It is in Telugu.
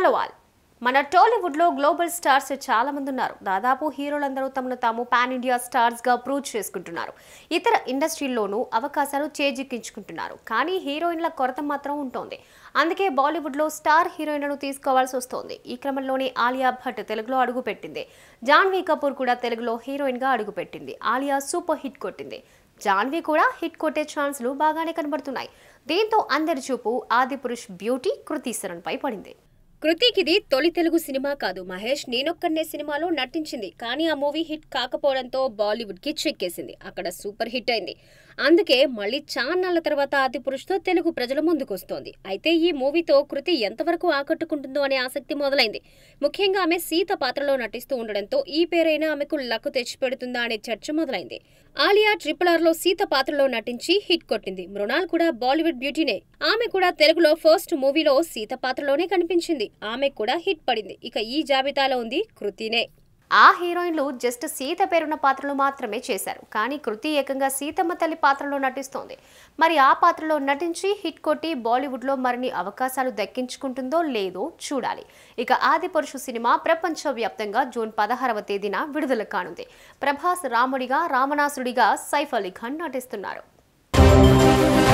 హలో ఆల్ మన టాలీవుడ్లో గ్లోబల్ స్టార్స్ చాలా మంది ఉన్నారు దాదాపు హీరోలందరూ తమను తాము పాన్ ఇండియా స్టార్స్గా ప్రూవ్ చేసుకుంటున్నారు ఇతర ఇండస్ట్రీల్లోనూ అవకాశాలు చేజిక్కించుకుంటున్నారు కానీ హీరోయిన్ల కొరత మాత్రం ఉంటోంది అందుకే బాలీవుడ్లో స్టార్ హీరోయిన్లను తీసుకోవాల్సి వస్తోంది ఈ క్రమంలోనే ఆలియా భట్ తెలుగులో అడుగుపెట్టింది జాన్వీ కపూర్ కూడా తెలుగులో హీరోయిన్గా అడుగుపెట్టింది ఆలియా సూపర్ హిట్ కొట్టింది జాన్వీ కూడా హిట్ కొట్టే ఛాన్సులు బాగానే కనబడుతున్నాయి దీంతో అందరి చూపు ఆదిపురుష్ బ్యూటీ కృతి శరణ్ పై పడింది కృతికిది తొలి తెలుగు సినిమా కాదు మహేష్ నేనొక్కనే సినిమాలో నటించింది కానీ ఆ మూవీ హిట్ కాకపోవడంతో బాలీవుడ్ కి చెక్కేసింది అక్కడ సూపర్ హిట్ అయింది అందుకే మళ్ళీ చాన్నాళ్ల తర్వాత ఆదిపురుష్తో తెలుగు ప్రజల ముందుకొస్తోంది అయితే ఈ మూవీతో కృతి ఎంతవరకు ఆకట్టుకుంటుందో అనే ఆసక్తి మొదలైంది ముఖ్యంగా ఆమె సీత పాత్రలో నటిస్తూ ఉండడంతో ఈ పేరైనా ఆమెకు లక్కు తెచ్చిపెడుతుందా అనే చర్చ మొదలైంది ఆలియా ట్రిపుల్ ఆర్ లో సీత పాత్రలో నటించి హిట్ కొట్టింది మృణాల్ కూడా బాలీవుడ్ బ్యూటీనే ఆమె కూడా తెలుగులో ఫస్ట్ మూవీలో సీత పాత్రలోనే కనిపించింది ఆమె కూడా హిట్ పడింది ఇక ఈ జాబితాలో ఉంది కృతినే ఆ హీరోయిన్లు జస్ట్ సీత పేరున్న పాత్రలు మాత్రమే చేశారు కానీ కృతి ఏకంగా సీతమ్మ తల్లి పాత్రలో నటిస్తోంది మరి ఆ పాత్రలో నటించి హిట్ కొట్టి బాలీవుడ్లో మరిన్ని అవకాశాలు దక్కించుకుంటుందో లేదో చూడాలి ఇక ఆది పురుషు సినిమా ప్రపంచవ్యాప్తంగా జూన్ పదహారవ తేదీన విడుదల కానుంది ప్రభాస్ రాముడిగా రామనాసుడిగా సైఫ్ అలీ ఖాన్ నటిస్తున్నారు